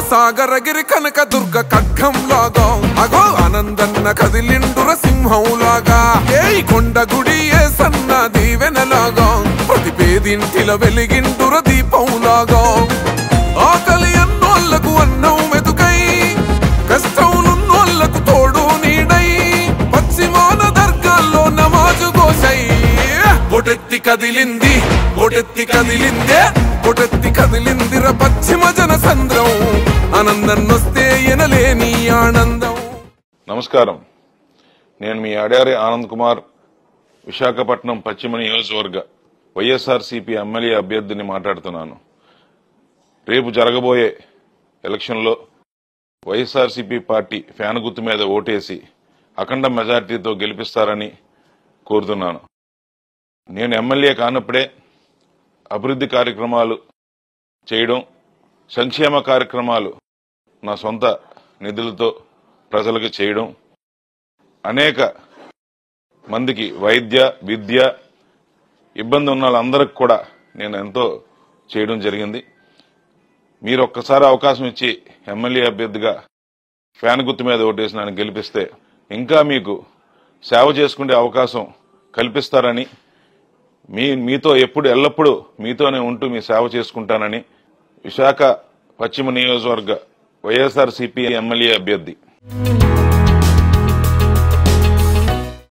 సాగరగిరి కనక దుర్గ ఖడ్గం లాగా అగో ఆనందన్న కదిలిండుర సింహం లాగా ఏ కొండ గుడి ఏ సన్న దీవెనలాగా ప్రతి పేదింటిల వెలిగిండుర దీపం లాగా ఆకలి అన్నోళ్లకు అన్నం మెతుకై కష్టములున్నోళ్లకు తోడు నీడై పశ్చిమాన దర్గాల్లో నమాజు గోసై బొటెత్తి కదిలింది బొటెత్తి కదిలిందే బొటెత్తి కదిలిందిర పశ్చిమ జన సంద్రం ఆనందన్నొస్తే ఎనలేని ఆనందం నమస్కారం నేను మీ అడారి ఆనంద్ కుమార్ విశాఖపట్నం పశ్చిమ నియోజకవర్గ వైఎస్ఆర్సీపీ ఎమ్మెల్యే అభ్యర్థిని మాట్లాడుతున్నాను రేపు జరగబోయే ఎలక్షన్లో వైఎస్ఆర్సీపీ పార్టీ ఫ్యాన్ గుర్తు మీద ఓటేసి అఖండ మెజార్టీతో గెలిపిస్తారని కోరుతున్నాను నేను ఎమ్మెల్యే కానప్పుడే అభివృద్ధి కార్యక్రమాలు చేయడం సంక్షేమ కార్యక్రమాలు నా సొంత నిధులతో ప్రజలకు చేయడం అనేక మందికి వైద్య విద్య ఇబ్బంది ఉన్న వాళ్ళందరికి కూడా నేను ఎంతో చేయడం జరిగింది మీరు ఒక్కసారి అవకాశం ఇచ్చి ఎమ్మెల్యే అభ్యర్థిగా ఫ్యాన్ గుర్తు మీద ఓటేసి నన్ను గెలిపిస్తే ఇంకా మీకు సేవ చేసుకునే అవకాశం కల్పిస్తారని మీ మీతో ఎప్పుడు ఎల్లప్పుడూ మీతోనే ఉంటూ మీ సేవ చేసుకుంటానని విశాఖ పశ్చిమ నియోజకవర్గ వైఎస్ఆర్ సిపి ఎమ్మెల్యే అభ్యర్థి